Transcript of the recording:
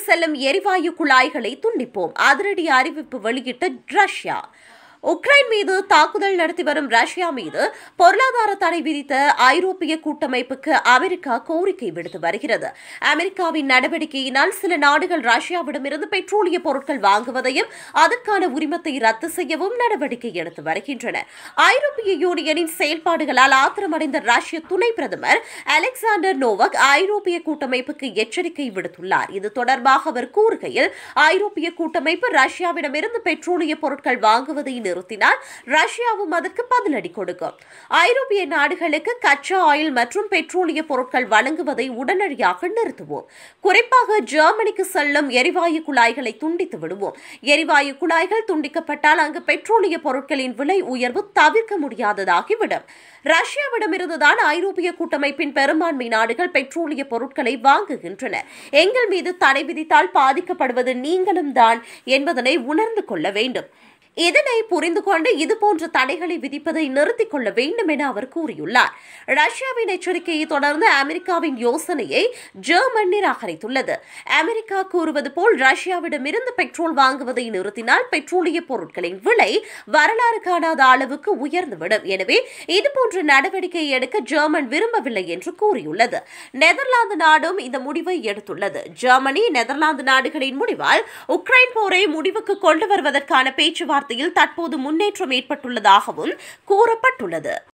செல்லும் எரிவாயு குழாய்களை துண்டிப்போம் அதிரடி அறிவிப்பு வெளியிட்ட ரஷ்யா உக்ரைன் மீது தாக்குதல் நடத்தி வரும் ரஷ்யா மீது பொருளாதார தடை விதித்த ஐரோப்பிய கூட்டமைப்புக்கு அமெரிக்கா கோரிக்கை விடுத்து வருகிறது அமெரிக்காவின் நடவடிக்கையினால் சில நாடுகள் ரஷ்யாவிடமிருந்து பெட்ரோலிய பொருட்கள் வாங்குவதையும் அதற்கான உரிமத்தை ரத்து செய்யவும் நடவடிக்கை எடுத்து வருகின்றன ஐரோப்பிய யூனியனின் செயல்பாடுகளால் ஆத்திரமடைந்த ரஷ்ய துணை பிரதமர் அலெக்சாண்டர் நோவக் ஐரோப்பிய கூட்டமைப்புக்கு எச்சரிக்கை விடுத்துள்ளார் இது தொடர்பாக அவர் கூறுகையில் ஐரோப்பிய கூட்டமைப்பு ரஷ்யாவிடமிருந்து பெட்ரோலிய பொருட்கள் வாங்குவதை நிறுத்தினால் ரஷ்யாவும் அதற்கு பதிலடி கொடுக்கும் ஐரோப்பிய நாடுகளுக்கு கச்சா ஆயில் மற்றும் பெட்ரோலிய பொருட்கள் வழங்குவதை உடனடியாக நிறுத்துவோம் குறிப்பாக ஜெர்மனிக்கு செல்லும் எரிவாயு குழாய்களை துண்டித்து விடுவோம் எரிவாயு குழாய்கள் துண்டிக்கப்பட்டால் அங்கு பெட்ரோலிய பொருட்களின் விலை உயர்வு தவிர்க்க முடியாததாகிவிடும் ரஷ்யாவிடமிருந்துதான் ஐரோப்பிய கூட்டமைப்பின் பெரும்பான்மை நாடுகள் பெட்ரோலிய பொருட்களை வாங்குகின்றன எங்கள் மீது தடை விதித்தால் பாதிக்கப்படுவது நீங்களும் தான் என்பதனை உணர்ந்து கொள்ள வேண்டும் இதனை புரிந்து கொண்டு இதுபோன்ற தடைகளை விதிப்பதை நிறுத்திக் கொள்ள வேண்டும் என அவர் கூறியுள்ளார் ரஷ்யாவின் எச்சரிக்கையை தொடர்ந்து அமெரிக்காவின் யோசனையை ஜெர்மன் நிராகரித்துள்ளது அமெரிக்கா கூறுவது போல் ரஷ்யாவிடமிருந்து பெட்ரோல் வாங்குவதை நிறுத்தினால் பெட்ரோலிய பொருட்களின் விலை வரலாறு காணாத அளவுக்கு உயர்ந்துவிடும் எனவே இதுபோன்ற நடவடிக்கை எடுக்க ஜெர்மன் விரும்பவில்லை என்று கூறியுள்ளது நெதர்லாந்து நாடும் இந்த முடிவை எடுத்துள்ளது ஜெர்மனி நெதர்லாந்து நாடுகளின் முடிவால் உக்ரைன் போரை முடிவுக்கு கொண்டு வருவதற்கான பேச்சுவார்த்தையில் தற்போது முன்னேற்றம் ஏற்பட்டுள்ளதாகவும் கூறப்பட்டுள்ளது